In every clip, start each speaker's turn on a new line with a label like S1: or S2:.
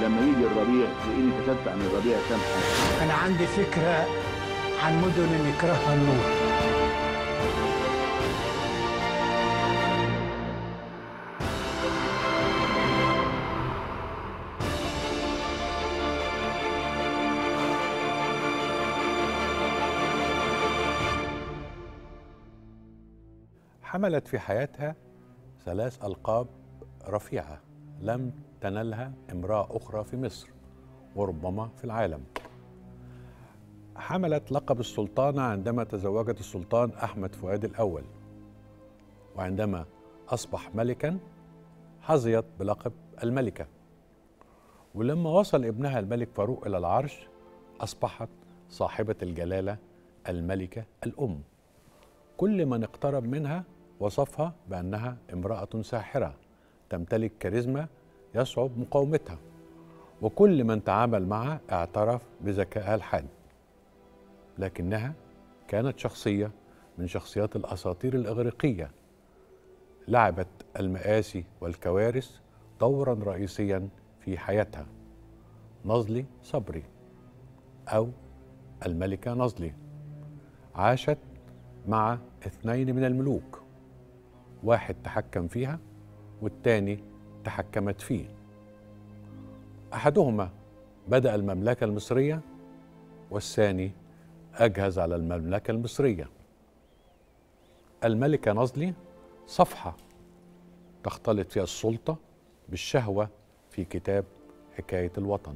S1: لما يجي الربيع تلاقيني كتبت عن الربيع كام حاجه
S2: أنا عندي فكرة عن مدن يكرهها النور
S3: حملت في حياتها ثلاث ألقاب رفيعة لم تنلها امرأة أخرى في مصر وربما في العالم حملت لقب السلطانة عندما تزوجت السلطان أحمد فؤاد الأول وعندما أصبح ملكا حظيت بلقب الملكة ولما وصل ابنها الملك فاروق إلى العرش أصبحت صاحبة الجلالة الملكة الأم كل من اقترب منها وصفها بأنها امرأة ساحرة تمتلك كاريزما يصعب مقاومتها وكل من تعامل معها اعترف بذكائها الحاد لكنها كانت شخصية من شخصيات الأساطير الإغريقية لعبت المآسي والكوارث دورا رئيسيا في حياتها نظلي صبري أو الملكة نظلي عاشت مع اثنين من الملوك واحد تحكم فيها والتاني تحكمت فيه احدهما بدا المملكه المصريه والثاني اجهز على المملكه المصريه الملكه نظلي صفحه تختلط فيها السلطه بالشهوه في كتاب حكايه الوطن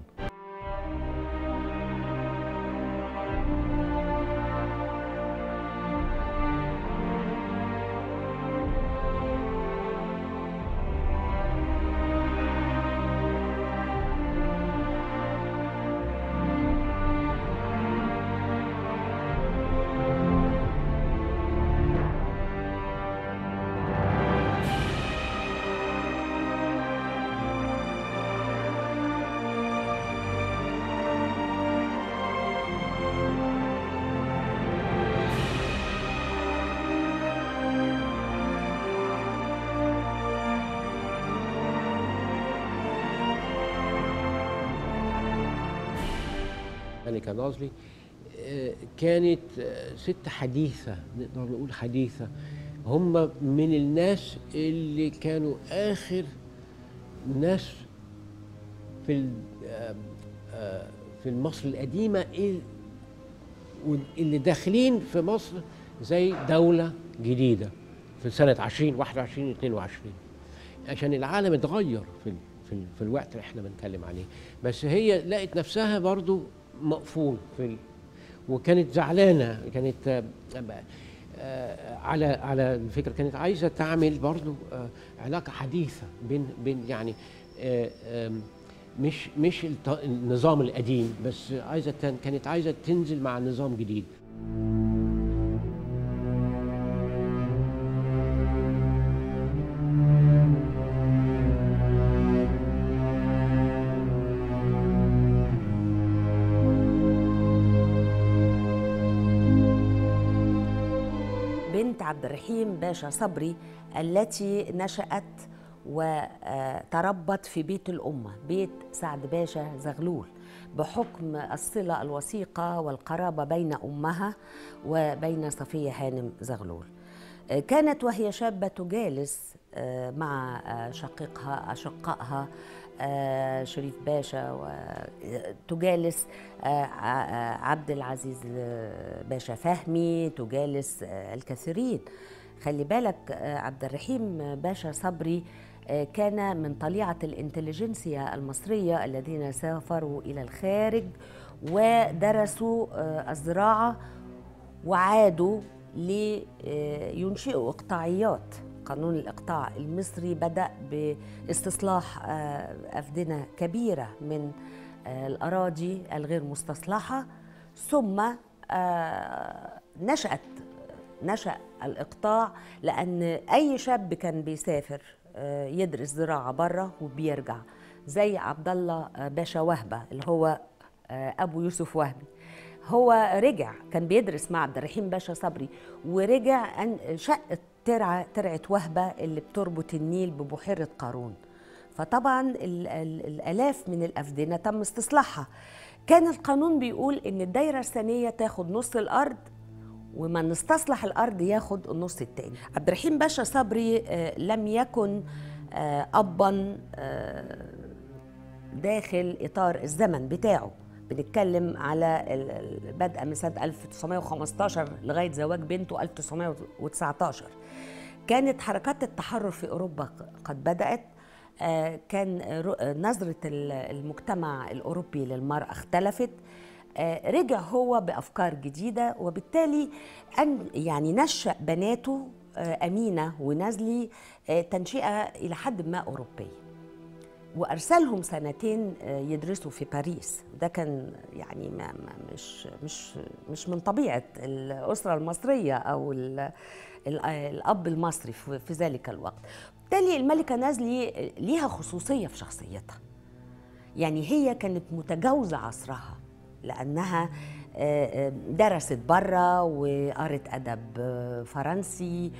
S4: ملكة ناظلي آه، كانت آه، ست حديثة نقدر نقول حديثة هم من الناس اللي كانوا آخر ناس في ال- آم، آه، في مصر القديمة ال- واللي داخلين في مصر زي دولة جديدة في سنة 20 21 22 عشان العالم اتغير في ال- في, ال- في الوقت اللي احنا بنتكلم عليه بس هي لقت نفسها برضو مقفول في ال... وكانت زعلانه كانت آه، آه، على على الفكره كانت عايزه تعمل برضو آه، علاقه حديثه بين بين يعني آه، آم، مش مش الت- النظام القديم بس عايزه تن- كانت عايزه تنزل مع نظام جديد
S5: بنت عبد الرحيم باشا صبري التي نشأت وتربت في بيت الأمة بيت سعد باشا زغلول بحكم الصلة الوثيقة والقرابة بين أمها وبين صفية هانم زغلول كانت وهي شابة تجالس آه، مع آه، شقيقها أشقائها آه، شريف باشا وتجالس آه، ع- آه، عبد العزيز آه، باشا فهمي تجالس آه، الكثيرين خلي بالك آه، عبد الرحيم باشا صبري آه، كان من طليعة الانتليجنسيا المصرية الذين سافروا إلى الخارج ودرسوا آه، الزراعة وعادوا لينشئوا إقطاعيات قانون الإقطاع المصري بدأ باستصلاح آه، أفدنة كبيرة من آه، الأراضي الغير مستصلحة ثم آه، نشأت نشأ الإقطاع لأن أي شاب كان بيسافر آه، يدرس زراعة بره وبيرجع زي عبد الله آه، باشا وهبة اللي هو آه، أبو يوسف وهبي هو رجع كان بيدرس مع عبد الرحيم باشا صبري ورجع أن شق ترعة ترعة وهبة اللي بتربط النيل ببحيرة قارون فطبعا ال- ال- الالاف من الافدنه تم استصلاحها كان القانون بيقول ان الدايره الثانيه تاخد نص الارض ومن استصلح الارض ياخد النص التاني عبد الرحيم باشا صبري آه، لم يكن آه، ابا آه، داخل اطار الزمن بتاعه بنتكلم على ال- ال- بدء من سنه 1915 لغايه زواج بنته 1919 كانت حركات التحرر في اوروبا قد بدات آه، كان رو- نظره ال- المجتمع الاوروبي للمراه اختلفت آه، رجع هو بافكار جديده وبالتالي ان يعني نشا بناته آه، امينه ونزلي آه، تنشئه الى حد ما اوروبيه وارسلهم سنتين آه، يدرسوا في باريس ده كان يعني ما ما مش مش مش من طبيعه الاسره المصريه او ال ال الاب المصري في في ذلك الوقت بالتالي الملكه نازلي ليها خصوصيه في شخصيتها يعني هي كانت متجاوزه عصرها لانها آه، آه، درست بره وقرت ادب آه، فرنسي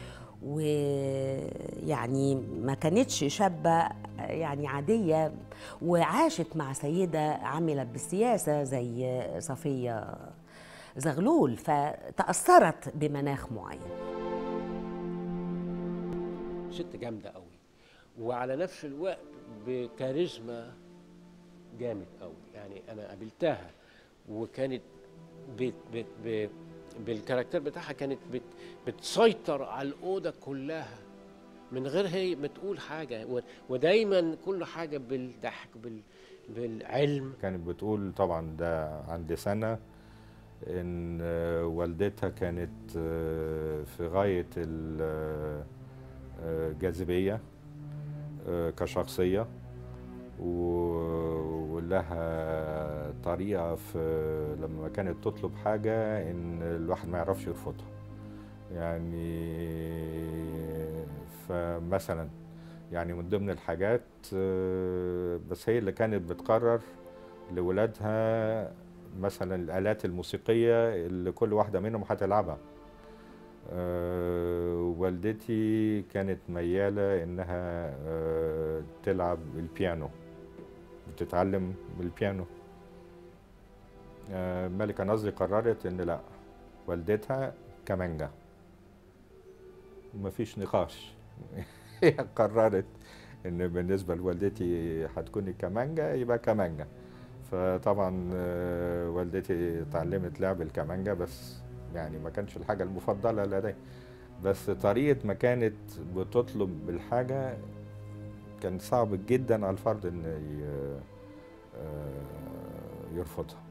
S5: ويعني ما كانتش شابه آه، يعني عاديه وعاشت مع سيده عملت بالسياسه زي صفيه زغلول فتاثرت بمناخ معين
S4: ست جامده قوي وعلى نفس الوقت بكاريزما جامد قوي يعني انا قابلتها وكانت بت بت ب بالكاركتر بتاعها كانت بت بتسيطر على الاوضه كلها من غير هي ما تقول حاجه و- ودايما كل حاجه بالضحك بال بالعلم
S6: كانت بتقول طبعا ده عند سنة إن آه، والدتها كانت آه، في غاية ال- آه، آه، الجاذبية آه، كشخصية و- ولها طريقة في لما كانت تطلب حاجة إن الواحد ما يعرفش يرفضها يعني فمثلا يعني من ضمن الحاجات آه، بس هي اللي كانت بتقرر لولادها مثلا الآلات الموسيقية اللي كل واحدة منهم هتلعبها آه، والدتي كانت ميالة إنها آه، تلعب البيانو بتتعلم البيانو آه، ملكة نظري قررت إن لأ والدتها كمانجا مفيش نقاش هي قررت ان بالنسبه لوالدتي هتكون الكمانجا يبقى كمانجا فطبعا آه، والدتي اتعلمت لعب الكمانجا بس يعني ما كانش الحاجه المفضله لدي بس طريقه ما كانت بتطلب الحاجه كان صعب جدا على الفرد ان ي- آه، يرفضها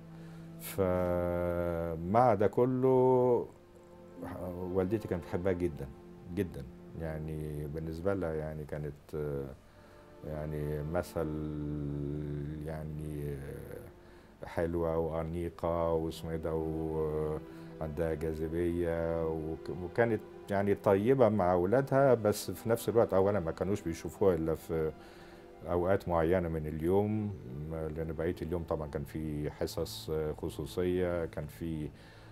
S6: فمع ده كله والدتي كانت بتحبها جدا جدا يعني بالنسبة لها يعني كانت آه، يعني مثل يعني آه، حلوة وأنيقة واسمه إيه ده وعندها جاذبية وك- وكانت يعني طيبة مع أولادها بس في نفس الوقت أولا ما كانوش بيشوفوها إلا في أوقات معينة من اليوم لأن بقية اليوم طبعا كان في حصص آه، خصوصية كان في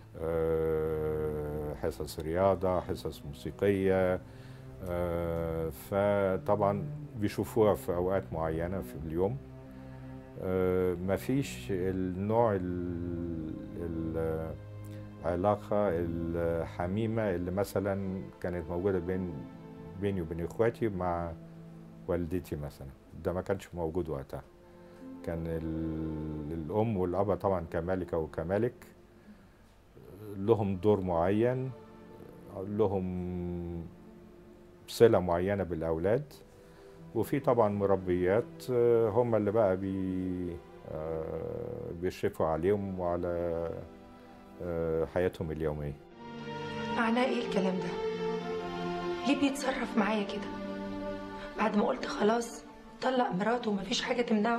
S6: آه، حصص رياضة حصص موسيقية آه، فطبعا بيشوفوها في أوقات معينة في اليوم آه، مفيش النوع ال- العلاقة الحميمة اللي مثلا كانت موجودة بين بيني وبين إخواتي مع والدتي مثلا ده ما كانش موجود وقتها كان ال- الأم والأب طبعا كملكة وكملك لهم دور معين لهم صلة معينة بالأولاد وفي طبعا مربيات آه، هم اللي بقى بي آه، بيشرفوا عليهم وعلى آه، حياتهم اليومية
S7: معناه ايه الكلام ده ليه بيتصرف معايا كده بعد ما قلت خلاص طلق مراته ومفيش حاجه تمنعه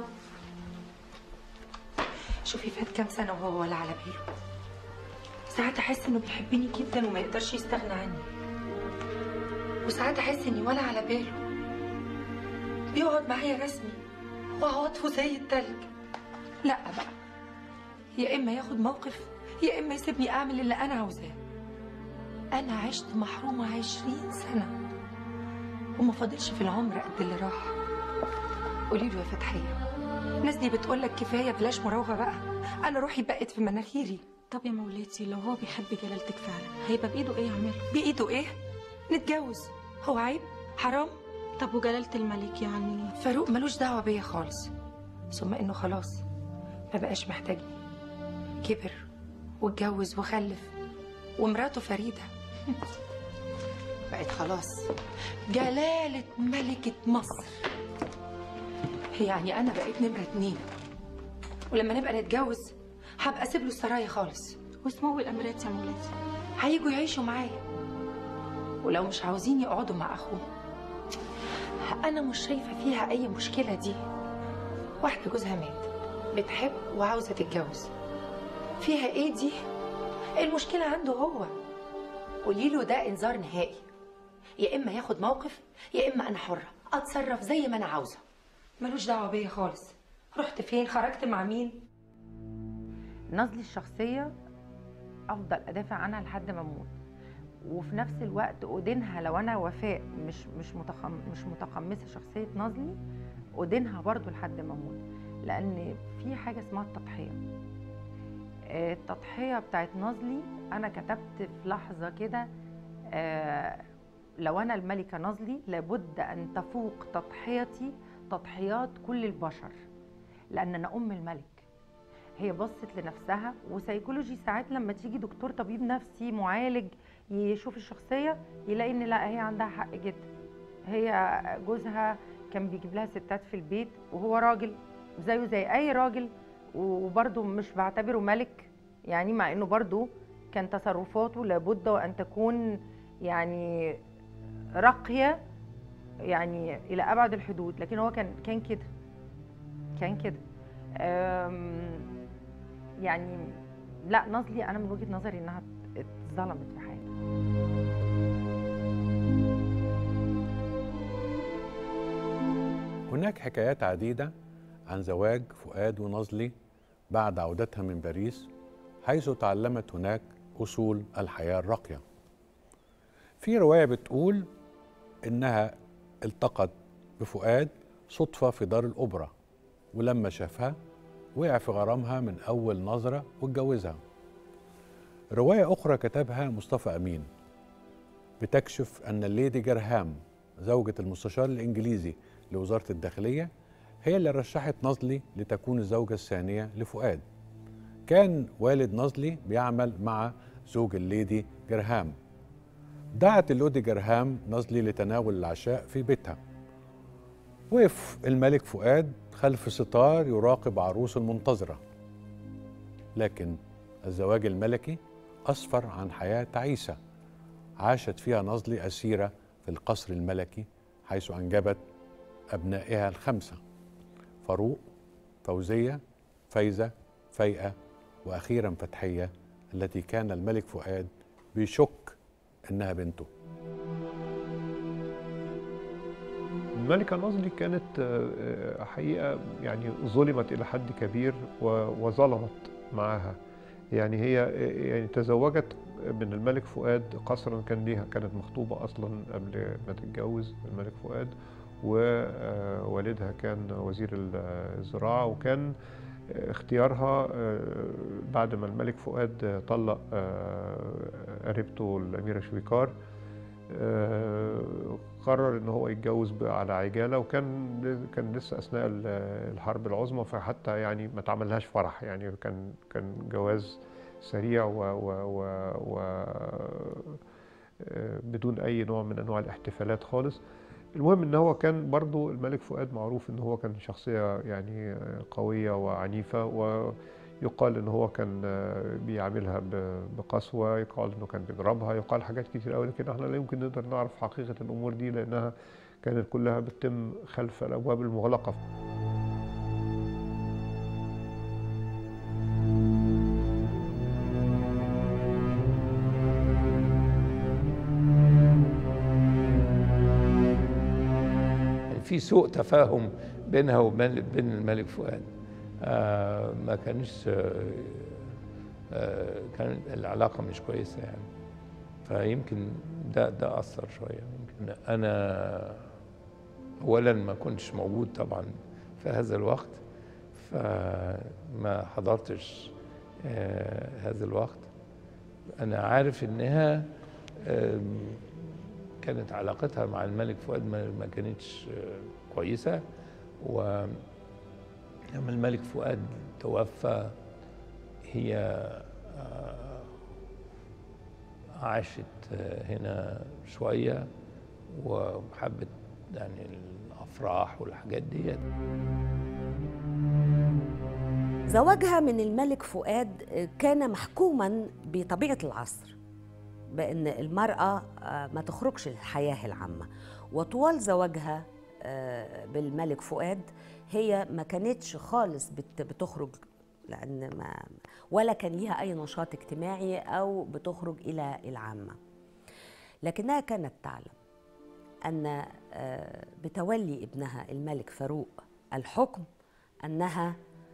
S7: شوفي فات كام سنه وهو ولا على باله ساعات احس انه بيحبني جدا وما يقدرش يستغنى عني وساعات احس اني ولا على باله بيقعد معايا رسمي وعواطفه زي التلج لا بقى يا اما ياخد موقف يا اما يسيبني اعمل اللي انا عاوزاه انا عشت محرومه عشرين سنه وما فاضلش في العمر قد اللي راح قولي له يا فتحيه الناس دي بتقول لك كفايه بلاش مراوغه بقى انا روحي بقت في مناخيري
S8: طب يا مولاتي لو هو بيحب جلالتك فعلا هيبقى بايده ايه يعمله
S7: بايده ايه نتجوز هو عيب حرام
S8: طب وجلالة الملك يعني
S7: فاروق ملوش دعوه بيا خالص ثم انه خلاص ما بقاش محتاجني كبر واتجوز وخلف ومراته فريده بقت خلاص جلالة ملكة مصر يعني أنا بقيت نمرة اتنين ولما نبقى نتجوز هبقى أسيب له السرايا خالص
S8: واسمه الامارات يا مولاتي
S7: هيجوا يعيشوا معايا ولو مش عاوزين يقعدوا مع أخوه أنا مش شايفة فيها أي مشكلة دي واحدة جوزها مات بتحب وعاوزة تتجوز فيها إيه دي؟ المشكلة عنده هو قولي له ده إنذار نهائي يا إما ياخد موقف يا إما أنا حرة أتصرف زي ما أنا عاوزة ملوش دعوة بيا خالص رحت فين خرجت مع مين
S9: نظلي الشخصية أفضل أدافع عنها لحد ما أموت وفي نفس الوقت أدينها لو أنا وفاء مش مش متخم مش متقمصة شخصية نظلي أدينها برضو لحد ما أموت لأن في حاجة اسمها التضحية آه، التضحية بتاعت نظلي أنا كتبت في لحظة كده آه، لو أنا الملكة نظلي لابد أن تفوق تضحيتي تضحيات كل البشر لأن أنا أم الملك هي بصت لنفسها وسيكولوجي ساعات لما تيجي دكتور طبيب نفسي معالج يشوف الشخصيه يلاقي ان لا هي عندها حق جدا هي جوزها كان بيجيب لها ستات في البيت وهو راجل زيه زي اي راجل وبرضه مش بعتبره ملك يعني مع انه برضه كان تصرفاته لابد وان تكون يعني راقيه يعني الى ابعد الحدود لكن هو كان كان كده كان كده أم، يعني لا نظلي انا من وجهه نظري انها اتظلمت في حياتها
S3: هناك حكايات عديدة عن زواج فؤاد ونظلي بعد عودتها من باريس حيث تعلمت هناك أصول الحياة الراقية في رواية بتقول إنها التقت بفؤاد صدفة في دار الأوبرا ولما شافها وقع في غرامها من أول نظرة واتجوزها رواية أخرى كتبها مصطفى أمين بتكشف أن الليدي جرهام زوجة المستشار الإنجليزي لوزارة الداخلية هي اللي رشحت نظلي لتكون الزوجة الثانية لفؤاد كان والد نظلي بيعمل مع زوج الليدي جرهام دعت اللودي جرهام نظلي لتناول العشاء في بيتها وقف الملك فؤاد خلف ستار يراقب عروس المنتظرة لكن الزواج الملكي أسفر عن حياة تعيسة عاشت فيها نظلي أسيرة في القصر الملكي حيث أنجبت أبنائها الخمسة فاروق فوزية فايزة فايقة وأخيرا فتحية التي كان الملك فؤاد بيشك إنها بنته
S10: الملكة نظلي كانت آه، آه، حقيقة يعني ظلمت إلى حد كبير و- وظلمت معها يعني هي آه، يعني تزوجت من الملك فؤاد قصرا كان ليها كانت مخطوبة أصلا قبل ما تتجوز الملك فؤاد ووالدها كان وزير ال- الزراعة وكان آه، اختيارها آه، بعد ما الملك فؤاد طلق آه، قريبته الأميرة شويكار آه، قرر ان هو يتجوز بقى على عجاله وكان كان لسه اثناء ال- الحرب العظمى فحتى يعني ما اتعملهاش فرح يعني كان كان جواز سريع و, و, و, و آه، بدون اي نوع من انواع الاحتفالات خالص المهم ان هو كان برضو الملك فؤاد معروف ان هو كان شخصيه يعني آه، قويه وعنيفه ويقال ان هو كان آه، بيعاملها ب- بقسوه يقال انه كان بيضربها يقال حاجات كتير قوي لكن احنا لا يمكن نقدر نعرف حقيقه الامور دي لانها كانت كلها بتتم خلف الابواب المغلقه
S11: في سوء تفاهم بينها وبين بين الملك فؤاد آه ما كانش آه آه كان العلاقة مش كويسة يعني فيمكن ده ده أثر شوية يمكن أنا أولا ما كنتش موجود طبعا في هذا الوقت فما حضرتش آه، هذا الوقت أنا عارف إنها آم، كانت علاقتها مع الملك فؤاد ما ما كانتش آه، كويسة و لما الملك فؤاد توفى هي آه، عاشت آه، هنا شوية وحبت يعني الأفراح والحاجات ديت
S5: زواجها من الملك فؤاد كان محكوما بطبيعة العصر بأن المرأة آه، ما تخرجش للحياة العامة وطوال زواجها آه، بالملك فؤاد هي ما كانتش خالص بت- بتخرج لأن ما ولا كان ليها أي نشاط اجتماعي أو بتخرج إلى العامة لكنها كانت تعلم أن آه، بتولي ابنها الملك فاروق الحكم أنها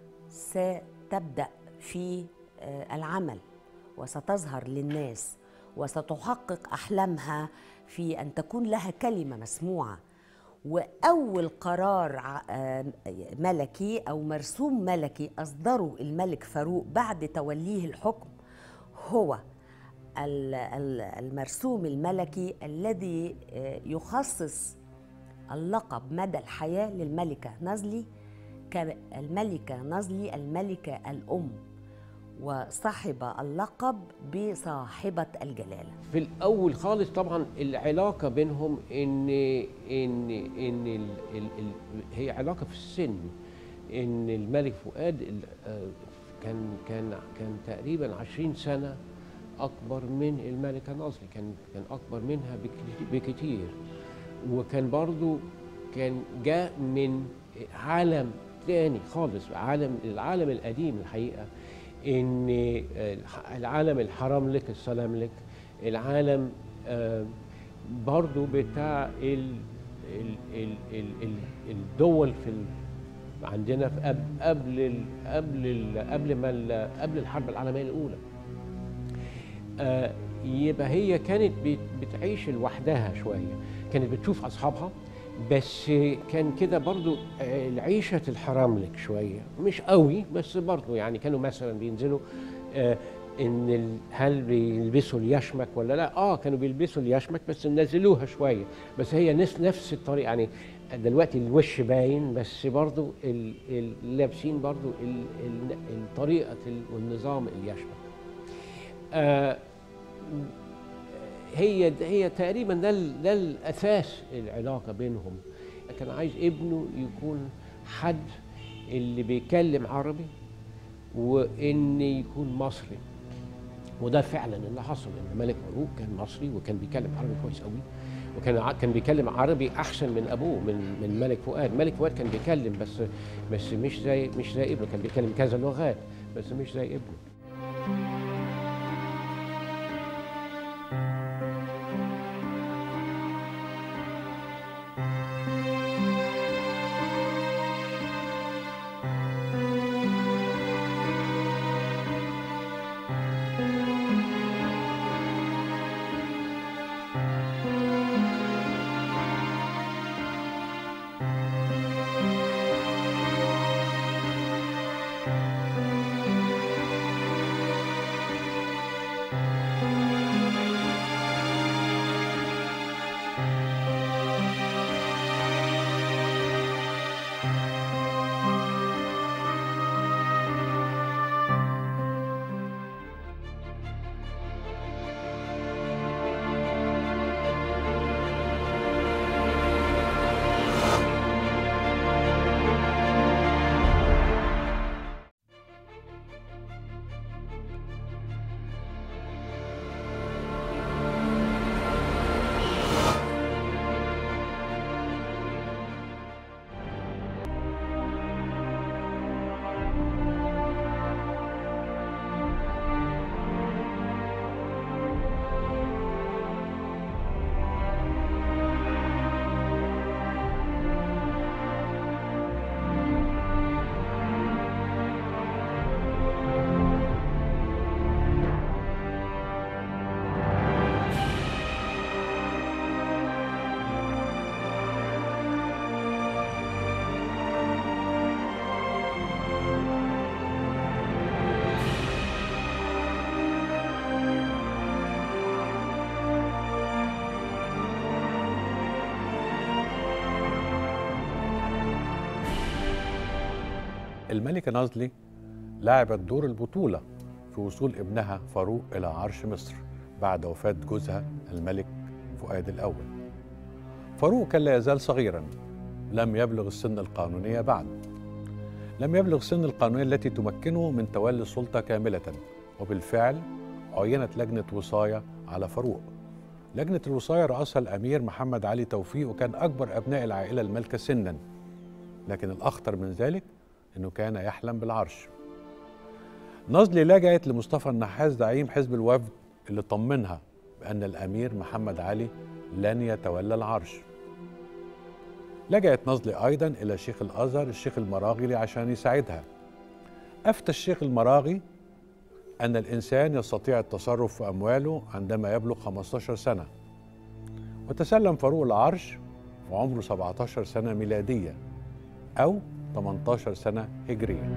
S5: ستبدا في آه، العمل وستظهر للناس وستحقق احلامها في ان تكون لها كلمه مسموعه واول قرار ع- آه، ملكي او مرسوم ملكي اصدره الملك فاروق بعد توليه الحكم هو ال- ال- المرسوم الملكي الذي آه، يخصص اللقب مدى الحياه للملكه نازلي كالملكة نازلي الملكة الأم وصاحب اللقب بصاحبة الجلالة
S4: في الاول خالص طبعا العلاقه بينهم ان ان ان ال ال ال هي علاقه في السن ان الملك فؤاد ال- آه، كان كان كان تقريبا 20 سنه اكبر من الملكه نازلي كان كان اكبر منها بكت- بكتير وكان برضو كان جاء من عالم تاني خالص عالم العالم القديم الحقيقه ان الح- العالم الحرام لك السلام لك العالم آه، برضو بتاع ال ال ال ال ال الدول في ال عندنا في قبل قبل ال قبل ال قبل ما ال- قبل الحرب العالميه الاولى آه، يبقى هي كانت بت- بتعيش لوحدها شويه كانت بتشوف اصحابها بس كان كده برضو آه، العيشة الحرام لك شوية مش قوي بس برضو يعني كانوا مثلا بينزلوا آه، ان ال- هل بيلبسوا اليشمك ولا لا اه كانوا بيلبسوا اليشمك بس نزلوها شوية بس هي نفس نفس الطريقة يعني دلوقتي الوش باين بس برضو ال- ال- لابسين برضو ال- ال- الطريقة ال- والنظام اليشمك آه هي هي تقريبا ده ال- ده الاساس العلاقه بينهم كان عايز ابنه يكون حد اللي بيتكلم عربي وان يكون مصري وده فعلا اللي حصل ان ملك فاروق كان مصري وكان بيتكلم عربي كويس قوي وكان ع- كان بيتكلم عربي احسن من ابوه من من ملك فؤاد ملك فؤاد كان بيتكلم بس بس مش زي مش زي ابنه كان بيتكلم كذا لغات بس مش زي ابنه
S3: الملكة نازلي لعبت دور البطولة في وصول ابنها فاروق إلى عرش مصر بعد وفاة جوزها الملك فؤاد الأول فاروق كان لا يزال صغيرا لم يبلغ السن القانونية بعد لم يبلغ سن القانونية التي تمكنه من تولي السلطة كاملة وبالفعل عينت لجنة وصاية على فاروق لجنة الوصاية رأسها الأمير محمد علي توفيق وكان أكبر أبناء العائلة المالكة سنا لكن الأخطر من ذلك أنه كان يحلم بالعرش نازلي لجأت لمصطفى النحاس زعيم حزب الوفد اللي طمنها بأن الأمير محمد علي لن يتولى العرش لجأت نازلي أيضا إلى شيخ الأزهر الشيخ المراغلي عشان يساعدها أفتى الشيخ المراغي أن الإنسان يستطيع التصرف في أمواله عندما يبلغ 15 سنة وتسلم فاروق العرش وعمره 17 سنة ميلادية أو 18 سنة هجرية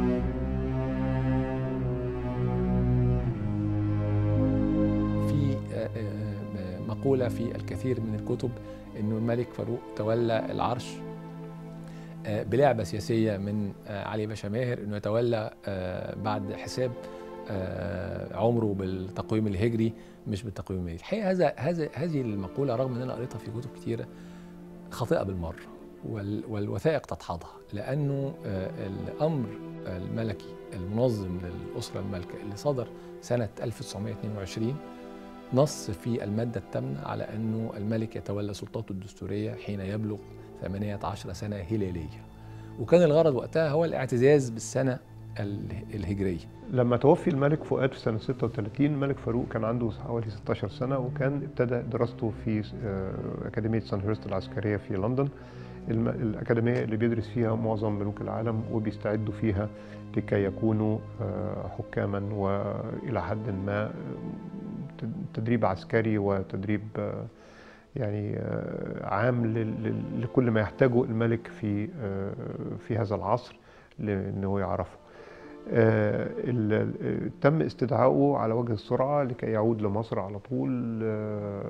S12: في آه، آه، مقولة في الكثير من الكتب أنه الملك فاروق تولى العرش آه، بلعبة سياسية من آه، علي باشا ماهر أنه يتولى آه، بعد حساب آه، عمره بالتقويم الهجري مش بالتقويم الميلادي الحقيقة هذا هذا هذه المقولة رغم أن أنا قريتها في كتب كتيرة خاطئة بالمرة وال- والوثائق تدحضها لأنه آه، الأمر الملكي المنظم للأسرة المالكة اللي صدر سنة 1922 نص في المادة الثامنة على أنه الملك يتولى سلطاته الدستورية حين يبلغ 18 سنة هلالية وكان الغرض وقتها هو الاعتزاز بالسنة ال- الهجرية
S10: لما توفي الملك فؤاد في سنة 36 الملك فاروق كان عنده حوالي 16 سنة وكان ابتدى دراسته في آه، أكاديمية سانهيرست العسكرية في لندن الم- الأكاديمية اللي بيدرس فيها معظم ملوك العالم وبيستعدوا فيها لكي يكونوا آه، حكاما وإلى حد ما آه، تدريب عسكري وتدريب آه، يعني آه، عام لل- لل- لكل ما يحتاجه الملك في آه، في هذا العصر لأنه يعرفه آه، ال- ال- تم استدعائه على وجه السرعة لكي يعود لمصر على طول آه،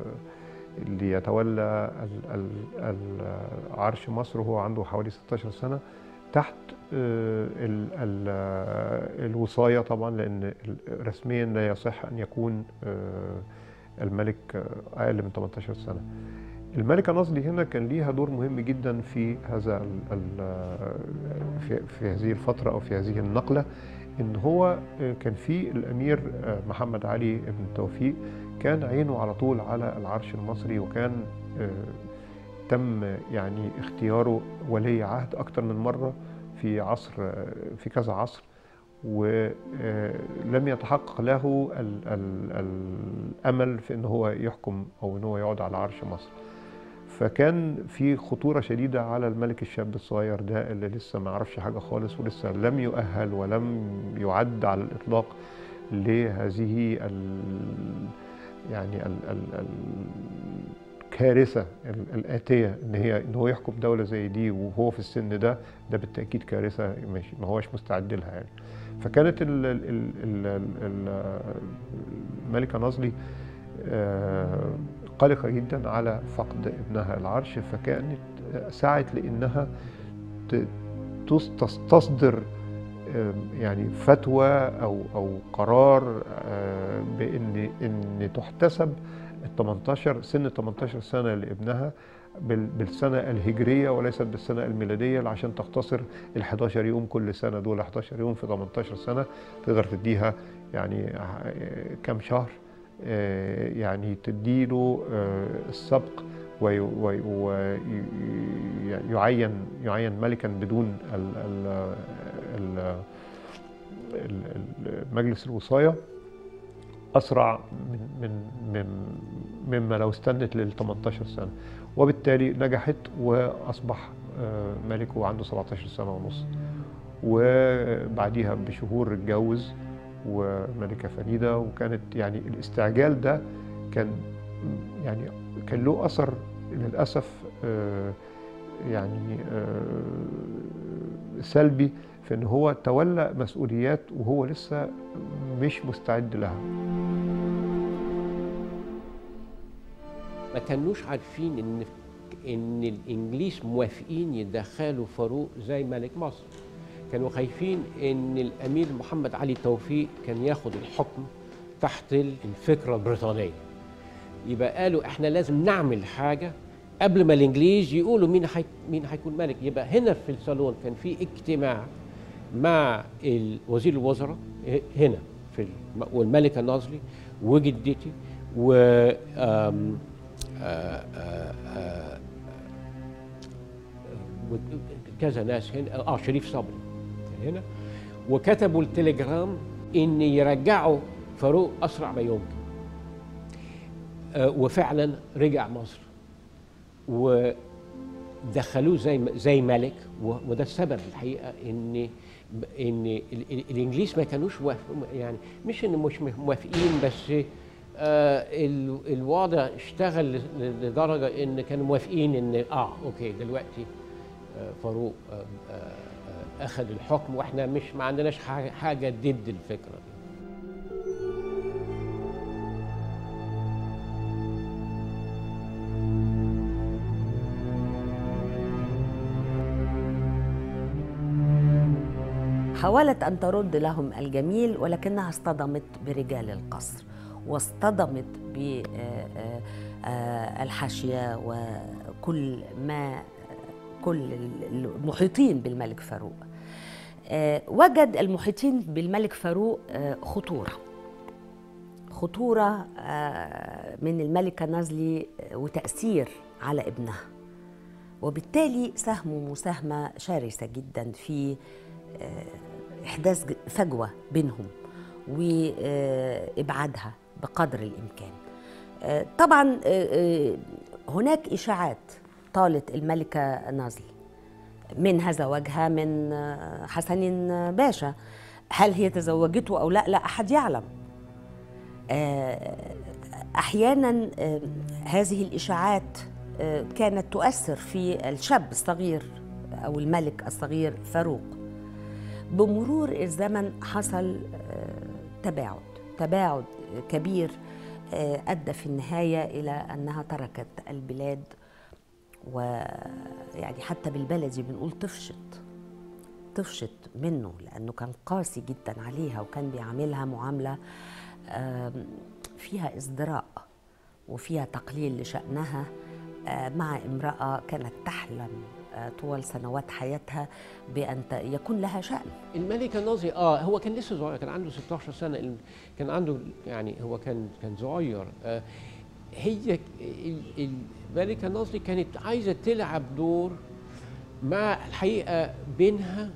S10: ليتولى ال- ال- ال- عرش مصر وهو عنده حوالي 16 سنة تحت آه، ال- ال- آه، الوصاية طبعا لأن ال- رسميا لا يصح أن يكون آه، الملك آه، أقل من 18 سنة الملكة نازلي هنا كان ليها دور مهم جدا في هذا ال ال في, في هذه الفترة أو في هذه النقلة إن هو آه، كان في الأمير آه، محمد علي بن توفيق كان عينه على طول على العرش المصري وكان آه، تم يعني اختياره ولي عهد أكتر من مرة في عصر آه، في كذا عصر ولم يتحقق له ال ال الأمل في أن هو يحكم أو أن هو يقعد على عرش مصر فكان في خطورة شديدة على الملك الشاب الصغير ده اللي لسه ما يعرفش حاجة خالص ولسه لم يؤهل ولم يعد على الإطلاق لهذه ال يعني ال ال ال الكارثة ال- الآتية إن هي إن هو يحكم دولة زي دي وهو في السن ده ده بالتأكيد كارثة مش ما هوش مستعد لها يعني فكانت ال ال ال ال ال الملكة نازلي آه، قلقة جدا على فقد ابنها العرش فكانت سعت لأنها ت- تس- تستصدر آم، يعني فتوى أو أو قرار آه، بأن إن تحتسب ال 18 سن 18 سنة لابنها بال- بالسنة الهجرية وليست بالسنة الميلادية عشان تختصر ال 11 يوم كل سنة دول 11 يوم في 18 سنة تقدر تديها يعني آه، كام شهر آه، يعني تديله آه، السبق ويعين يعين ملكا بدون ال ال ال ال- ال- مجلس الوصاية أسرع من من من مما لو استنت لل 18 سنة وبالتالي نجحت وأصبح آه، ملك وعنده 17 سنة ونص وبعديها بشهور اتجوز وملكة فريدة وكانت يعني الاستعجال ده كان يعني كان له أثر للأسف آه، يعني آه، سلبي في ان هو تولى مسؤوليات وهو لسه مش مستعد لها
S4: ما كانوش عارفين ان ان الانجليز موافقين يدخلوا فاروق زي ملك مصر كانوا خايفين ان الامير محمد علي توفيق كان ياخد الحكم تحت الفكره البريطانيه يبقى قالوا احنا لازم نعمل حاجه قبل ما الانجليز يقولوا مين حي... مين هيكون ملك يبقى هنا في الصالون كان في اجتماع مع ال- وزير الوزراء ه- هنا في الم... والملكه نازلي وجدتي و آم... آ... آ... آ... كذا ناس هنا اه شريف صبري كان هنا وكتبوا التليجرام ان يرجعوا فاروق اسرع ما يمكن آه، وفعلا رجع مصر ودخلوه زي زي ملك و- وده السبب الحقيقه ان ان ال- ال- الانجليز ما كانوش وافق يعني مش ان مش موافقين بس آه ال- الوضع اشتغل ل- لدرجه ان كانوا موافقين ان اه اوكي دلوقتي آه فاروق آه آه آه اخذ الحكم واحنا مش ما عندناش حاجه حاجة ضد الفكره دي
S5: حاولت أن ترد لهم الجميل ولكنها اصطدمت برجال القصر واصطدمت بالحاشية وكل ما كل المحيطين بالملك فاروق آه، وجد المحيطين بالملك فاروق آه، خطورة خطورة آه، من الملكة نازلي آه، وتأثير على ابنها وبالتالي ساهموا مساهمة شرسة جدا في آه، إحداث ج- فجوة بينهم وإبعادها بقدر الإمكان آه، طبعا آه، آه، هناك إشاعات طالت الملكة نازلي منها زواجها من آه، حسن باشا هل هي تزوجته أو لا لا أحد يعلم آه، أحيانا آه، هذه الإشاعات آه، كانت تؤثر في الشاب الصغير أو الملك الصغير فاروق بمرور الزمن حصل آه، تباعد تباعد كبير آه، أدى في النهاية إلى أنها تركت البلاد ويعني حتى بالبلدي بنقول طفشت طفشت منه لأنه كان قاسي جدا عليها وكان بيعاملها معاملة آم، فيها ازدراء وفيها تقليل لشأنها آه، مع امرأة كانت تحلم آه، طوال سنوات حياتها بأن ت- يكون لها شأن
S4: الملكة نازي اه هو كان لسه صغير كان عنده 16 سنة ال- كان عنده يعني هو كان كان صغير آه هي ك- ال- الملكة نازلي كانت عايزة تلعب دور مع الحقيقة بينها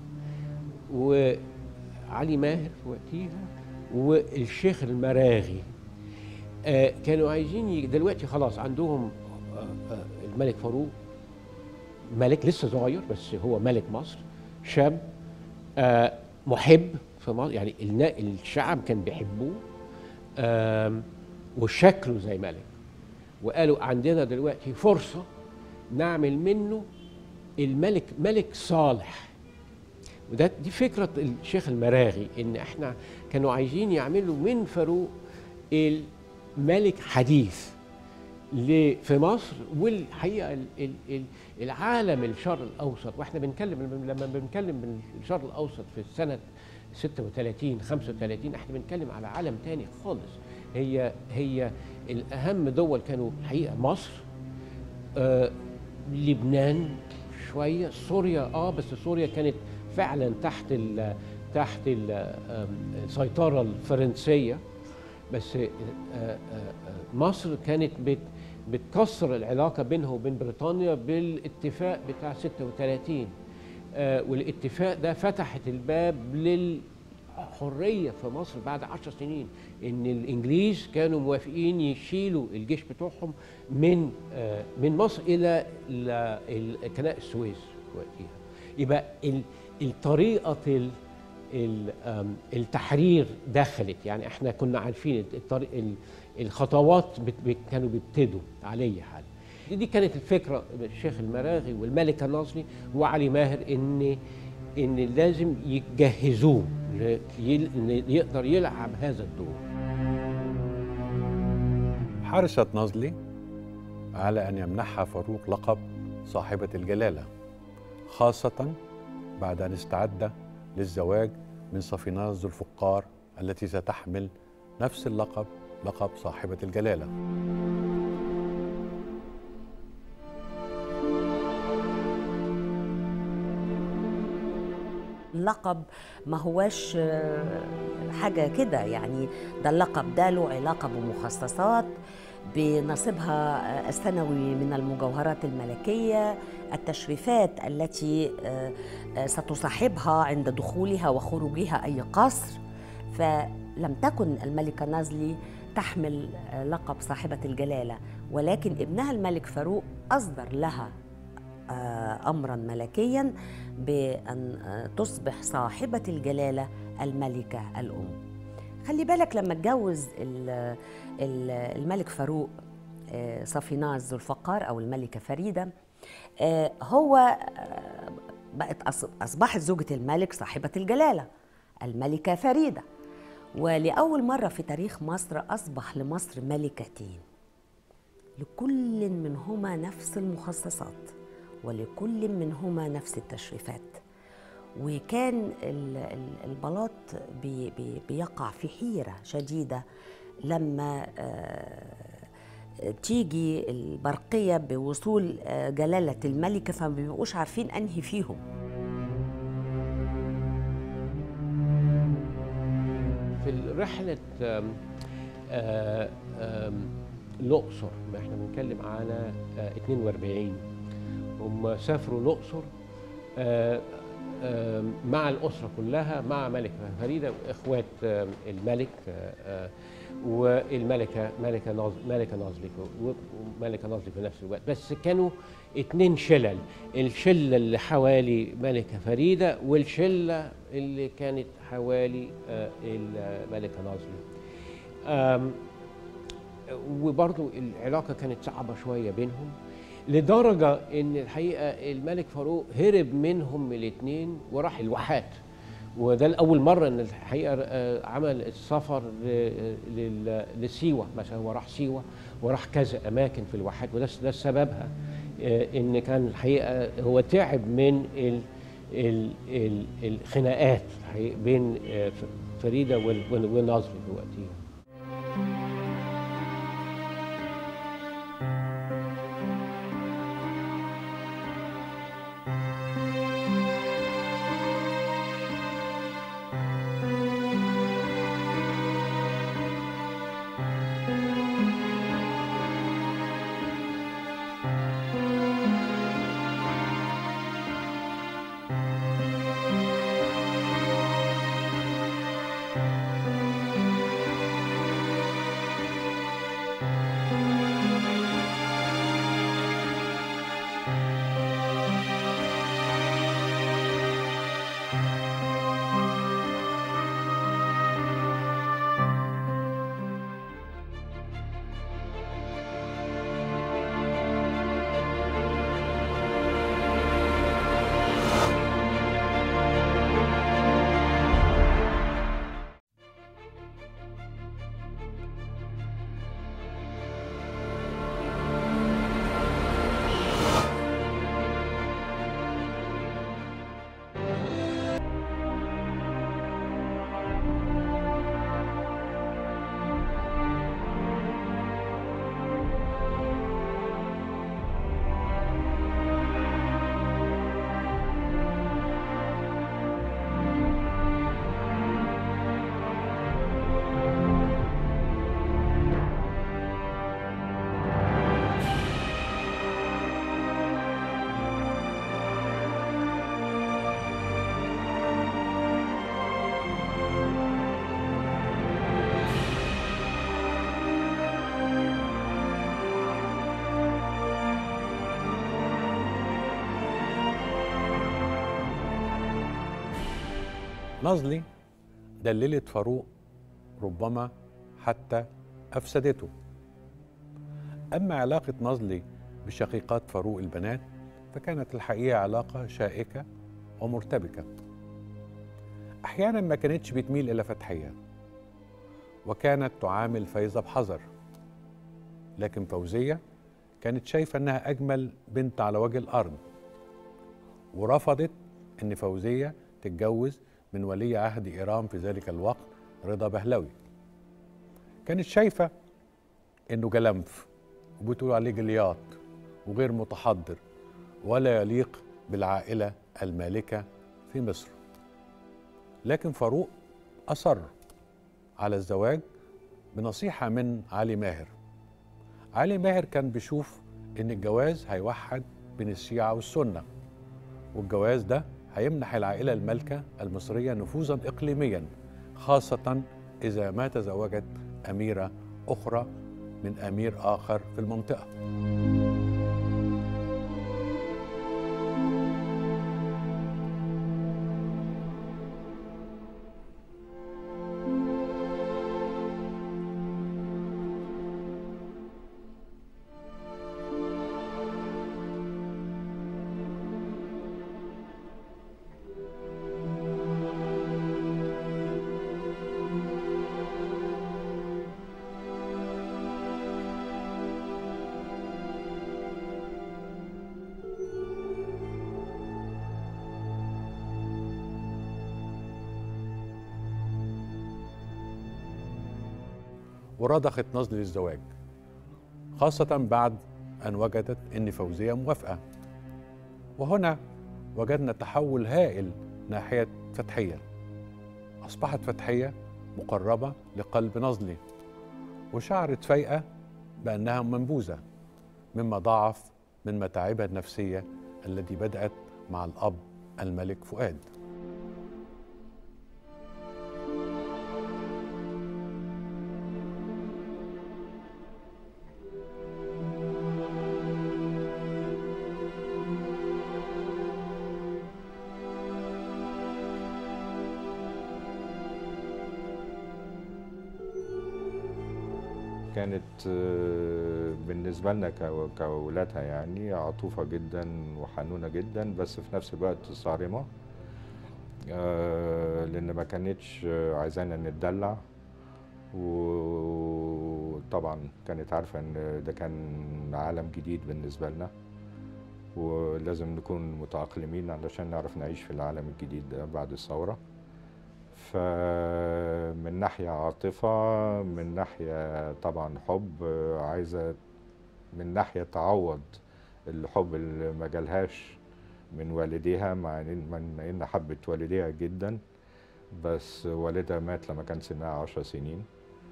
S4: وعلي ماهر وقتها والشيخ المراغي آه كانوا عايزين ي- دلوقتي خلاص عندهم آه آه الملك فاروق ملك لسه صغير بس هو ملك مصر شاب آه محب في مصر يعني النا- الشعب كان بيحبوه آم، وشكله زي ملك وقالوا عندنا دلوقتي فرصة نعمل منه الملك ملك صالح وده دي فكرة الشيخ المراغي ان احنا كانوا عايزين يعملوا من فاروق الملك حديث ل- في مصر والحقيقه ال- ال- ال- العالم الشرق الاوسط واحنا بنتكلم لما بنتكلم بالشرق الاوسط في سنه 36 35 احنا بنتكلم على عالم تاني خالص هي هي الاهم دول كانوا الحقيقه مصر آه لبنان شويه سوريا اه بس سوريا كانت فعلا تحت ال تحت ال- آم، السيطره الفرنسيه بس آه، آه، آه، مصر كانت بت بتكسر العلاقة بينها وبين بريطانيا بالاتفاق بتاع 36 آه، والاتفاق ده فتحت الباب للحرية في مصر بعد عشر سنين إن الإنجليز كانوا موافقين يشيلوا الجيش بتوعهم من آه، من مصر إلى ال- ال- قناة السويس وقتها يبقى ال- الطريقة ال- ال- آم، التحرير دخلت يعني احنا كنا عارفين الطريق ال- الخطوات بت- بت- كانوا بيبتدوا على اي حال دي كانت الفكره الشيخ المراغي والملكه ناصري وعلي ماهر ان ان لازم يجهزوه ل- يل- إن يقدر يلعب هذا الدور
S3: حرصت نازلي على أن يمنحها فاروق لقب صاحبة الجلالة خاصة بعد أن استعد للزواج من صفيناز ذو الفقار التي ستحمل نفس اللقب لقب صاحبة الجلالة
S5: اللقب ما هواش آه، حاجة كده يعني ده اللقب ده له علاقة بمخصصات بنصيبها آه، السنوي من المجوهرات الملكية التشريفات التي آه، آه، ستصاحبها عند دخولها وخروجها أي قصر فلم تكن الملكة نازلي تحمل آه، لقب صاحبة الجلالة ولكن ابنها الملك فاروق أصدر لها آه، امرا ملكيا بان آه، تصبح صاحبه الجلاله الملكه الام خلي بالك لما اتجوز ال- ال- الملك فاروق آه، صفيناز ذو الفقار او الملكه فريده آه، هو آه، بقت أص- اصبحت زوجة الملك صاحبة الجلالة الملكة فريدة ولأول مرة في تاريخ مصر أصبح لمصر ملكتين لكل منهما نفس المخصصات ولكل منهما نفس التشريفات وكان ال- ال- البلاط بي بي بيقع في حيرة شديدة لما آه، تيجي البرقية بوصول آه، جلالة الملكة فما بيبقوش عارفين أنهي فيهم
S4: في رحلة آم، آه، آم، الأقصر ما احنا بنتكلم على آه، 42 هم سافروا الأقصر آه، آم، مع الأسرة كلها مع ملكة فريدة وإخوات آم، الملك آه، آه، والملكة ملكة ناز ملكة نازلي في- وملكة نازلي في نفس الوقت بس كانوا اتنين شلل الشلة اللي حوالي ملكة فريدة والشلة اللي كانت حوالي آه، الملكة نازلي آم، وبرضو العلاقة كانت صعبة شوية بينهم لدرجة ان الحقيقة الملك فاروق هرب منهم الاثنين وراح الواحات وده الأول مرة إن الحقيقة آه، عمل السفر ل- لل- لسيوة مثلا هو راح سيوة وراح كذا أماكن في الواحات وده ده سببها آه، إن كان الحقيقة هو تعب من ال ال ال الخناقات الحقيقة بين آه، ف- فريدة وال- وال- وناظري في وقتها
S3: نازلي دللت فاروق ربما حتى أفسدته أما علاقة نازلي بشقيقات فاروق البنات فكانت الحقيقة علاقة شائكة ومرتبكة أحيانا ما كانتش بتميل إلى فتحية وكانت تعامل فايزة بحذر لكن فوزية كانت شايفة أنها أجمل بنت على وجه الأرض ورفضت أن فوزية تتجوز من ولي عهد إيران في ذلك الوقت رضا بهلوي كانت شايفة إنه جلنف وبتقول عليه جلياط وغير متحضر ولا يليق بالعائلة المالكة في مصر لكن فاروق أصر على الزواج بنصيحة من علي ماهر علي ماهر كان بيشوف إن الجواز هيوحد بين الشيعة والسنة والجواز ده هيمنح العائلة المالكة المصرية نفوذا إقليميا خاصة إذا ما تزوجت أميرة أخرى من أمير آخر في المنطقة ورضخت نظلي للزواج خاصة بعد أن وجدت أن فوزية موافقة وهنا وجدنا تحول هائل ناحية فتحية أصبحت فتحية مقربة لقلب نظلي وشعرت فايقة بأنها منبوذة مما ضاعف من متاعبها النفسية التي بدأت مع الأب الملك فؤاد
S6: كانت آه، بالنسبة لنا كو- كأولادها يعني عطوفة جدا وحنونة جدا بس في نفس الوقت صارمة آه، لأن ما كانتش آه، عايزانا نتدلع وطبعا كانت عارفة إن ده كان عالم جديد بالنسبة لنا ولازم نكون متأقلمين علشان نعرف نعيش في العالم الجديد ده بعد الثورة فمن ناحية عاطفة من ناحية طبعا حب آه، عايزة من ناحية تعوض الحب اللي ما جالهاش من والديها مع ان مع ان حبت والديها جدا بس والدها مات لما كان سنها عشر سنين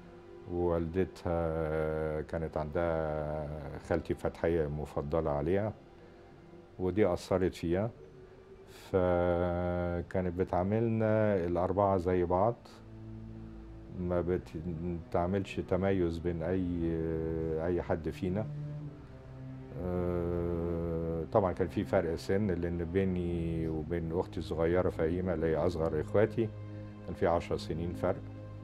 S6: ووالدتها كانت عندها خالتي فتحية مفضلة عليها ودي أثرت فيها فكانت بتعاملنا الأربعة زي بعض ما بتعملش تميز بين أي أي حد فينا آه، طبعا كان في فرق سن لأن بيني وبين أختي الصغيرة فهيمة اللي هي أصغر إخواتي كان في عشر سنين فرق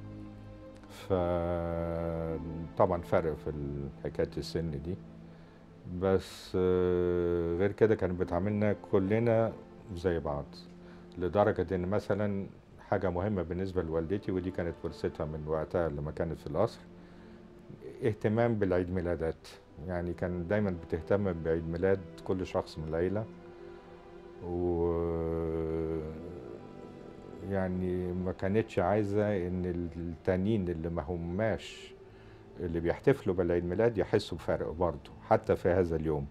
S6: فطبعا فرق في حكاية السن دي بس آه، غير كده كانت بتعاملنا كلنا زي بعض لدرجة إن مثلا حاجة مهمة بالنسبة لوالدتي ودي كانت ورثتها من وقتها لما كانت في القصر اهتمام بالعيد ميلادات يعني كان دايما بتهتم بعيد ميلاد كل شخص من العيلة و يعني ما كانتش عايزة ان التانيين اللي ما هماش اللي بيحتفلوا بالعيد ميلاد يحسوا بفرق برضه حتى في هذا اليوم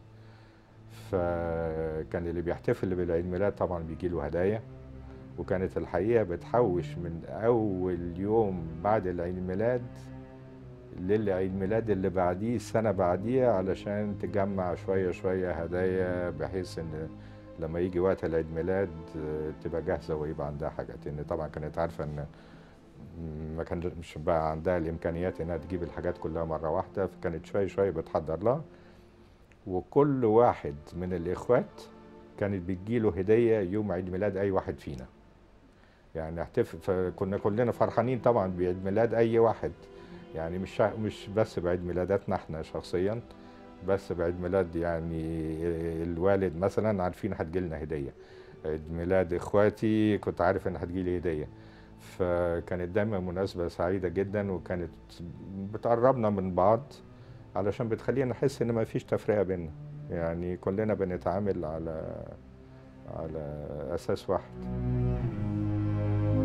S6: فكان اللي بيحتفل بالعيد ميلاد طبعا بيجي له هدايا وكانت الحقيقة بتحوش من أول يوم بعد العيد ميلاد للعيد ميلاد اللي بعديه السنة بعديها علشان تجمع شوية شوية هدايا بحيث إن لما يجي وقت العيد ميلاد آه، تبقى جاهزة ويبقى عندها حاجات لأن طبعا كانت عارفة إن ما كان مش بقى عندها الإمكانيات إنها تجيب الحاجات كلها مرة واحدة فكانت شوية شوية بتحضر لها وكل واحد من الإخوات كانت بتجيله هدية يوم عيد ميلاد أي واحد فينا يعني احتفل فكنا كلنا فرحانين طبعا بعيد ميلاد أي واحد يعني مش شا- مش بس بعيد ميلاداتنا احنا شخصيا بس بعيد ميلاد يعني الوالد مثلا عارفين هتجيلنا هدية عيد ميلاد اخواتي كنت عارف ان هتجيلي هدية فكانت دايما مناسبة سعيدة جدا وكانت بتقربنا من بعض علشان بتخلينا نحس ان ما فيش تفرقة بينا يعني كلنا بنتعامل على على اساس واحد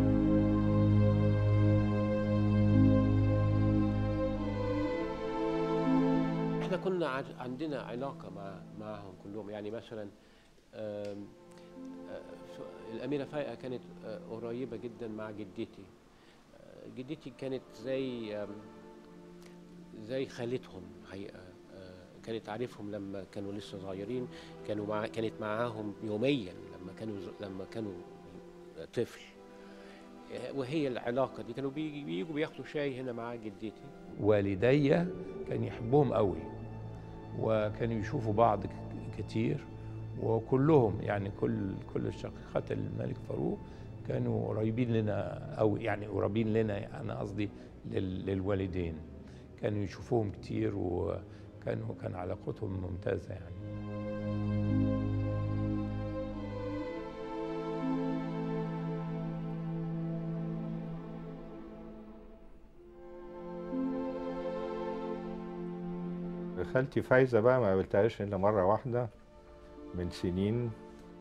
S4: احنا كنا عج- عندنا علاقه مع معهم كلهم يعني مثلا آم، آه، ف- الاميره فايقه كانت آه، قريبه جدا مع جدتي آه، جدتي كانت زي آم، زي خالتهم حقيقه آه، كانت تعرفهم لما كانوا لسه صغيرين كانوا مع كانت معاهم يوميا لما كانوا ز- لما كانوا طفل آه، وهي العلاقه دي كانوا بيجي- بيجوا بياخدوا شاي هنا مع جدتي
S11: والدي كان يحبهم قوي وكانوا يشوفوا بعض ك- كتير وكلهم يعني كل كل شقيقات الملك فاروق كانوا قريبين لنا قوي يعني قريبين لنا انا قصدي لل- للوالدين كانوا يشوفوهم كتير وكانوا كان علاقتهم ممتازه يعني
S6: خالتي فايزة بقى ما قابلتهاش إلا مرة واحدة من سنين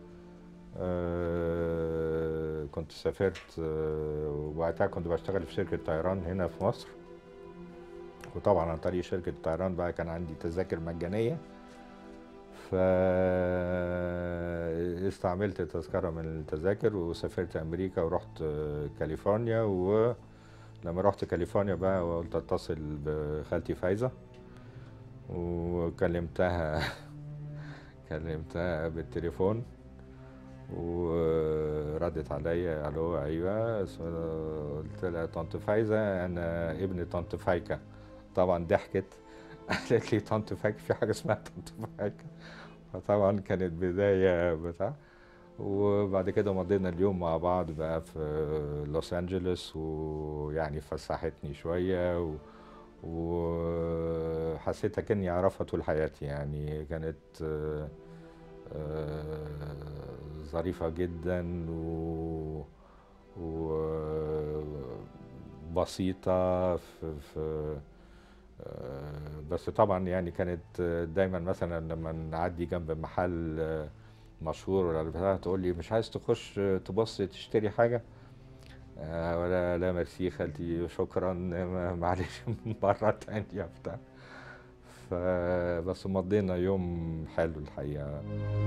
S6: آه كنت سافرت آه وقتها كنت بشتغل في شركة طيران هنا في مصر وطبعا عن طريق شركة الطيران بقى كان عندي تذاكر مجانية فاستعملت تذكرة من التذاكر وسافرت أمريكا ورحت آه، كاليفورنيا ولما رحت كاليفورنيا بقى وقلت أتصل بخالتي فايزة وكلمتها كلمتها بالتليفون وردت عليا الو ايوه اسمه- قلت لها طنط فايزه انا ابن طنط فايكه طبعا ضحكت قالت لي طنط فايكه في حاجه اسمها طنط فايكه فطبعا كانت بدايه بتاع وبعد كده مضينا اليوم مع بعض بقى في لوس انجلوس ويعني فسحتني شويه و... وحسيت كأني أعرفها طول حياتي يعني كانت آه، آه، ظريفة جدا و وبسيطة في, في آه، بس طبعا يعني كانت دايما مثلا لما نعدي جنب محل آه، مشهور ولا بتاع تقول لي مش عايز تخش تبص تشتري حاجة آه، ولا لا ميرسي خالتي شكرا ما- معلش مرة تانية بتاع فبس مضينا يوم حلو الحقيقة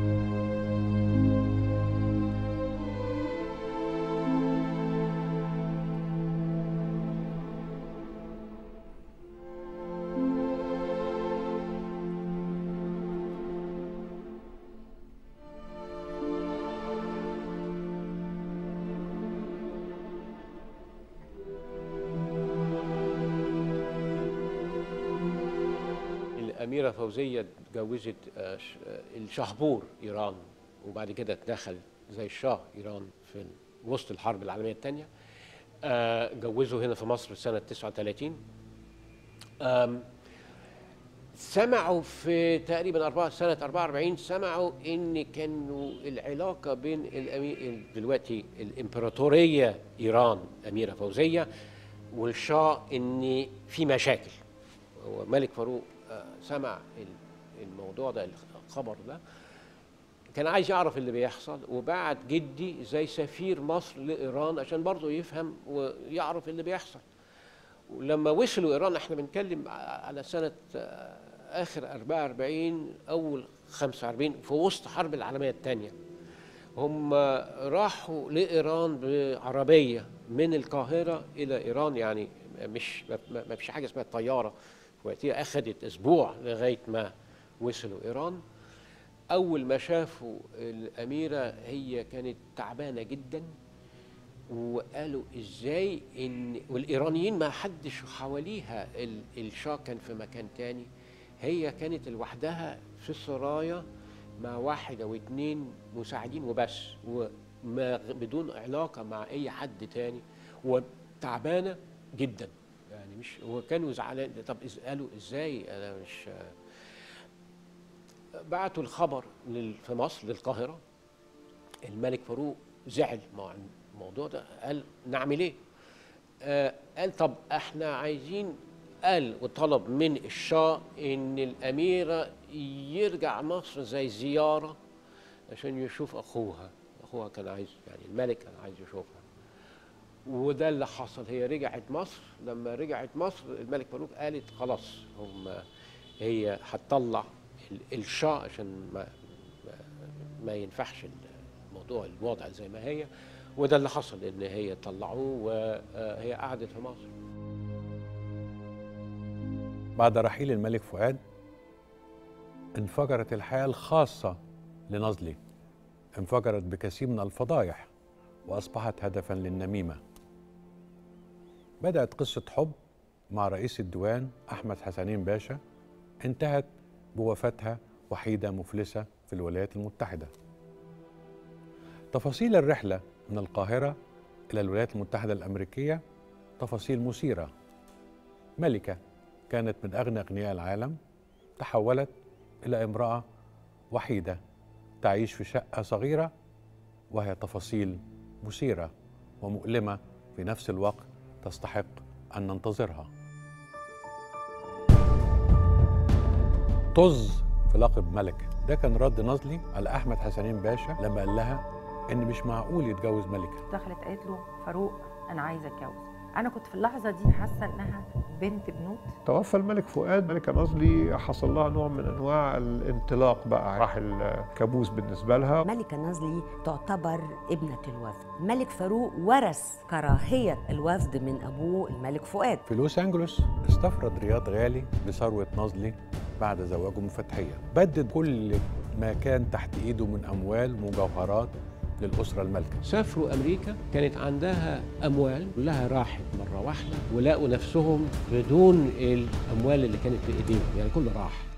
S4: الأميرة فوزية اتجوزت آه، ش- آه، الشهبور إيران وبعد كده دخل زي الشاه إيران في وسط الحرب العالمية الثانية جوزوا هنا في مصر سنة 39 آم، سمعوا في تقريبا أربعة سنة 44 سمعوا إن كانوا العلاقة بين الأمي... دلوقتي الإمبراطورية إيران أميرة فوزية والشاه إن في مشاكل هو ملك فاروق آه، سمع ال- الموضوع ده الخبر ده كان عايز يعرف اللي بيحصل وبعت جدي زي سفير مصر لإيران عشان برضه يفهم ويعرف اللي بيحصل ولما وصلوا إيران احنا بنتكلم على سنة آه، آخر 44 أول 45 في وسط حرب العالمية الثانية هم راحوا لإيران بعربية من القاهرة إلى إيران يعني مش ما- ما ما فيش حاجة اسمها الطيارة وقتها أخذت أسبوع لغاية ما وصلوا إيران أول ما شافوا الأميرة هي كانت تعبانة جدا وقالوا ازاي ان والايرانيين ما حدش حواليها ال- الشاه كان في مكان تاني هي كانت لوحدها في السرايا مع واحد او اتنين مساعدين وبس وما بدون علاقه مع اي حد تاني وتعبانه جدا يعني مش وكانوا زعلان طب إز- قالوا ازاي انا مش بعتوا الخبر لل- في مصر للقاهره الملك فاروق زعل مع الموضوع ده قال نعمل ايه آه قال طب احنا عايزين قال وطلب من الشاه ان الاميره يرجع مصر زي زياره عشان يشوف اخوها اخوها كان عايز يعني الملك كان عايز يشوفها وده اللي حصل هي رجعت مصر لما رجعت مصر الملك فاروق قالت خلاص هم هي هتطلع ال- الشاه عشان ما ما, ما ينفعش الموضوع الوضع زي ما هي وده اللي حصل ان هي طلعوه وهي قعدت في مصر
S3: بعد رحيل الملك فؤاد انفجرت الحياة الخاصة لنزلي انفجرت بكثير من الفضايح وأصبحت هدفا للنميمة بدأت قصة حب مع رئيس الديوان أحمد حسنين باشا انتهت بوفاتها وحيدة مفلسة في الولايات المتحدة تفاصيل الرحلة من القاهرة إلى الولايات المتحدة الأمريكية تفاصيل مثيرة ملكة كانت من أغنى أغنياء العالم تحولت إلى امرأة وحيدة تعيش في شقة صغيرة وهي تفاصيل مثيرة ومؤلمة في نفس الوقت تستحق أن ننتظرها طز في لقب ملكة ده كان رد نزلي على أحمد حسنين باشا لما قال لها إن مش معقول يتجوز ملكة
S9: دخلت قالت له فاروق انا عايزه اتجوز انا كنت في اللحظه دي حاسه انها بنت بنوت
S10: توفى الملك فؤاد ملكة نازلي حصل لها نوع من انواع الانطلاق بقى راح الكابوس بالنسبه لها
S5: ملكة نازلي تعتبر ابنة الوفد ملك فاروق ورث كراهية الوفد من أبوه الملك فؤاد
S3: في لوس أنجلوس استفرد رياض غالي بثروة نازلي بعد زواجه من فتحية بدد كل ما كان تحت إيده من أموال ومجوهرات للأسرة المالكة
S4: سافروا امريكا كانت عندها اموال كلها راحت مره واحده ولقوا نفسهم بدون الاموال اللي كانت في ايديهم يعني كله راح